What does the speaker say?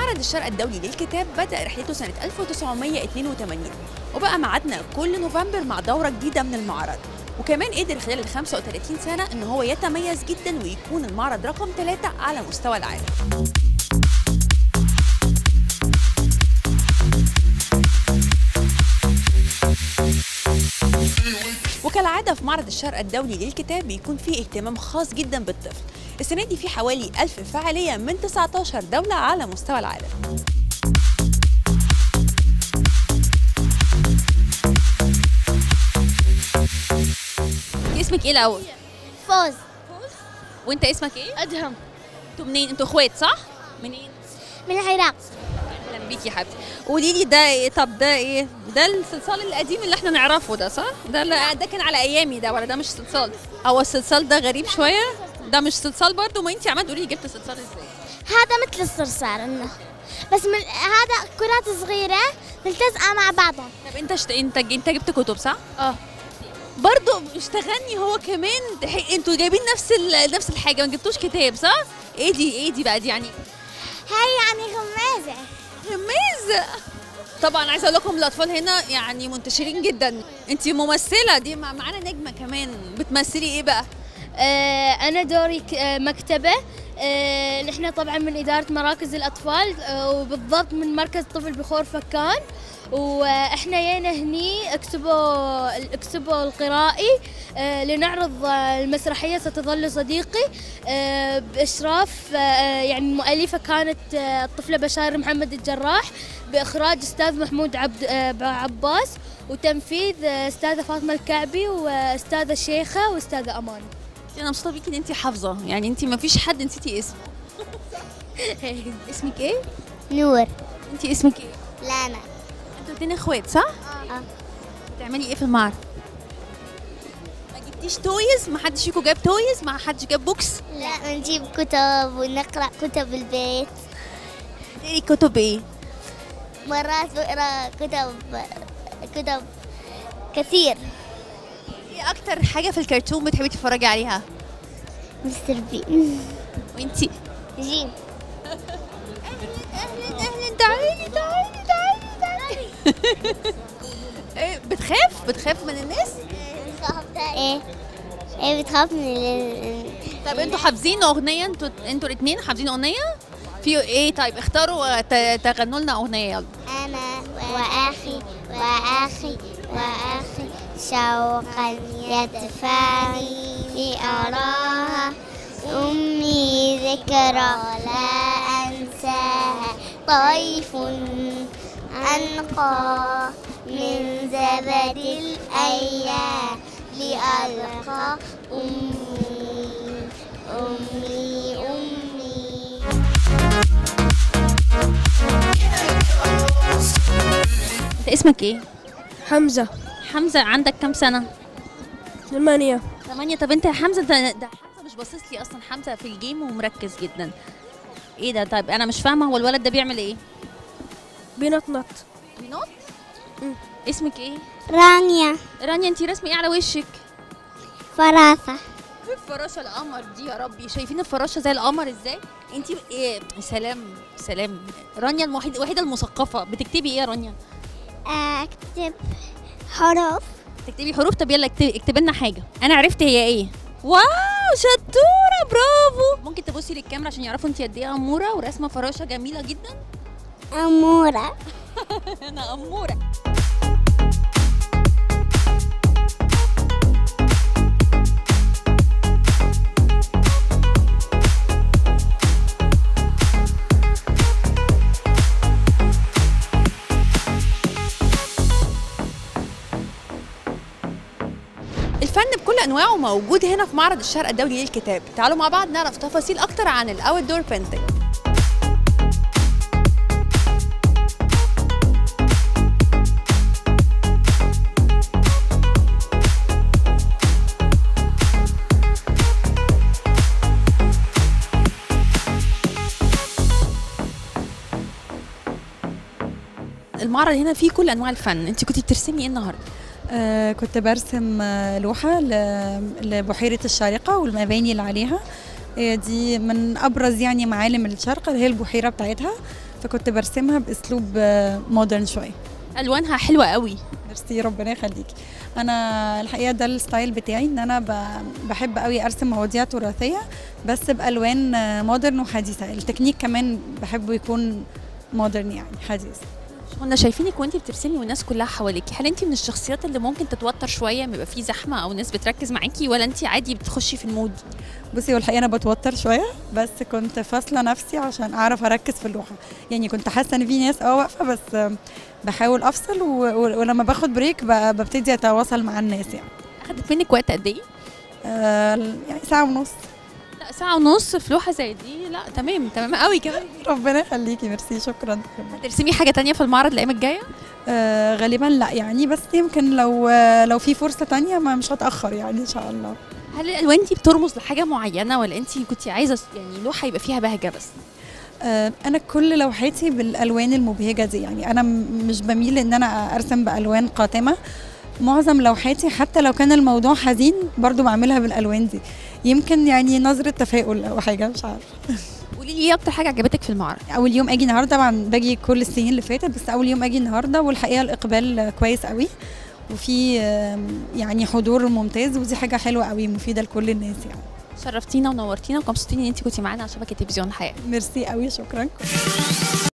معرض الشرق الدولي للكتاب بدأ رحلته سنة 1982 وبقى ميعادنا كل نوفمبر مع دورة جديدة من المعرض وكمان قدر خلال ال 35 سنة إن هو يتميز جدا ويكون المعرض رقم ثلاثة على مستوى العالم وكالعادة في معرض الشرق الدولي للكتاب بيكون فيه اهتمام خاص جدا بالطفل السنة دي في حوالي 1000 فعالية من 19 دولة على مستوى العالم اسمك ايه الأول؟ فوز وانت اسمك ايه؟ أدهم انتوا منين؟ انتوا اخوات صح؟ منين؟ من العراق اهلا بيكي يا حبيبتي قولي لي ده ايه طب ده ايه؟ ده الصلصال القديم اللي احنا نعرفه ده صح؟ ده لا ده كان على ايامي ده ولا ده مش صلصال؟ هو الصلصال ده غريب شوية ده مش صلصال برضه ما انت عمال تقولي لي جبت صلصال ازاي؟ هذا مثل الصرصار إنه بس من هذا كرات صغيرة ملتزقة مع بعضهم طب انت شت... انت انت جبت كتب صح؟ اه برضه اشتغلني هو كمان تح- انتوا جايبين نفس ال... نفس الحاجه ما جبتوش كتاب صح؟ ايه دي ايه دي بقى دي يعني هاي يعني غمازة غماز طبعا عايزه اقول لكم الاطفال هنا يعني منتشرين جدا انت ممثله دي مع- معانا نجمه كمان بتمثلي ايه بقى؟ آه، أنا دوري ك- آه، مكتبة آه، نحن طبعا من إدارة مراكز الأطفال آه، وبالضبط من مركز طفل بخور فكان واحنا جينا هني اكسبو الاكسبو القرائي آه، لنعرض آه، المسرحيه ستظل صديقي آه، باشراف آه، يعني المؤلفه كانت آه، الطفله بشار محمد الجراح باخراج استاذ محمود عبد آه، عباس وتنفيذ آه، استاذه فاطمه الكعبي واستاذه شيخه واستاذه امان انا مبسوطه بيكي ان انت حافظه يعني انت ما فيش حد نسيتي اسمه اسمك ايه؟ نور انت اسمك ايه؟ لانا انتوا اتنين اخوات صح؟ اه بتعملي ايه في المعرض؟ ما جبتيش تويز؟ ما حدش فيكم جاب تويز؟ ما حدش جاب بوكس؟ لا نجيب كتب ونقرأ كتب البيت تقري كتب ايه؟ مرات بقرأ كتب كتب كثير ايه اكتر حاجه في الكرتون بتحبي تتفرجي عليها؟ مستر بين وانتي جيم اهلا اهلا تعالي تعالي تعالي تعالي ايه بتخاف بتخاف من الناس ايه ايه بتخاف من ال... طب انتوا حافظين اغنيه انتوا انتوا الاثنين حافظين اغنيه في ايه طيب اختاروا ت- تغنوا لنا اغنيه يلا أنا وأخي وأخي وأخي شوقا يدفعني لأراها أمي ذكرى لا أنساها طيف أنقى من زبد الأيام لألقى أمي أمي أمي انت اسمك ايه حمزة حمزه عندك كام سنه ثمانية ثمانية طب انت يا حمزه ده, ده حمزه مش باصص لي اصلا حمزه في الجيم ومركز جدا ايه ده طيب انا مش فاهمه هو الولد ده بيعمل ايه بنطنط بينط مم. اسمك ايه رانيا رانيا انت رسمي ايه على وشك فرافة الفراشه القمر دي يا ربي شايفين الفراشه زي القمر ازاي انت ايه سلام سلام رانيا الوحيده الوحيده المثقفه بتكتبي ايه يا رانيا أكتب حروف تكتبي حروف طب يلا اكتبي اكتبي لنا حاجه انا عرفت هي ايه واو شطوره برافو ممكن تبصي للكاميرا عشان يعرفوا انت قد ايه اموره ورسمه فراشه جميله جدا أمورة انا اموره الفن بكل انواعه موجود هنا في معرض الشرق الدولي للكتاب تعالوا مع بعض نعرف تفاصيل اكتر عن الاوت دور بينتنج المعرض هنا فيه كل انواع الفن انت كنتي بترسمي ايه النهارده آه كنت برسم آه، لوحة ل- لبحيرة الشارقة والمباني اللي عليها هي دي من أبرز يعني معالم الشارقة اللي هي البحيرة بتاعتها فكنت برسمها باسلوب مودرن شويه الوانها حلوه قوي ميرسي ربنا يخليكي انا الحقيقه ده الستايل بتاعي ان انا ب- بحب قوي ارسم مواضيع تراثيه بس بالوان مودرن وحديثه التكنيك كمان بحبه يكون مودرن يعني حديث كنا شايفينك وانت بترسمي والناس كلها حواليكي هل انت من الشخصيات اللي ممكن تتوتر شويه ما يبقى في زحمه او ناس بتركز معاكي ولا انت عادي بتخشي في المود بصي هو الحقيقه انا بتوتر شويه بس كنت فاصله نفسي عشان اعرف اركز في اللوحه يعني كنت حاسه ان في ناس اه واقفه بس بحاول افصل و... و... ولما باخد بريك ب... ببتدي اتواصل مع الناس يعني اخدت منك وقت قد ايه آه يعني ساعه ونص لا ساعه ونص في لوحه زي دي لا تمام تمام قوي كمان ربنا يخليكي ميرسي شكرا ترسمي حاجه تانية في المعرض الايام الجايه آه غالبا لا يعني بس يمكن لو آه لو في فرصه تانية ما مش هتاخر يعني ان شاء الله هل الالوان دي بترمز لحاجه معينه ولا انت كنت عايزه يعني لوحه يبقى فيها بهجه بس آه، انا كل لوحاتي بالالوان المبهجه دي يعني انا م- مش بميل ان انا ارسم بالوان قاتمه معظم لوحاتي حتى لو كان الموضوع حزين برضو بعملها بالالوان دي يمكن يعني نظره تفاؤل او حاجه مش عارفه قولي لي ايه اكتر حاجه عجبتك في المعرض اول يوم اجي النهارده طبعا باجي كل السنين اللي فاتت بس اول يوم اجي النهارده والحقيقه الاقبال كويس قوي وفي آم، يعني حضور ممتاز ودي حاجه حلوه قوي مفيده لكل الناس يعني شرفتينا ونورتينا ومبسوطين ان انت كنتي معانا على شبكه تلفزيون الحياه ميرسي قوي شكرا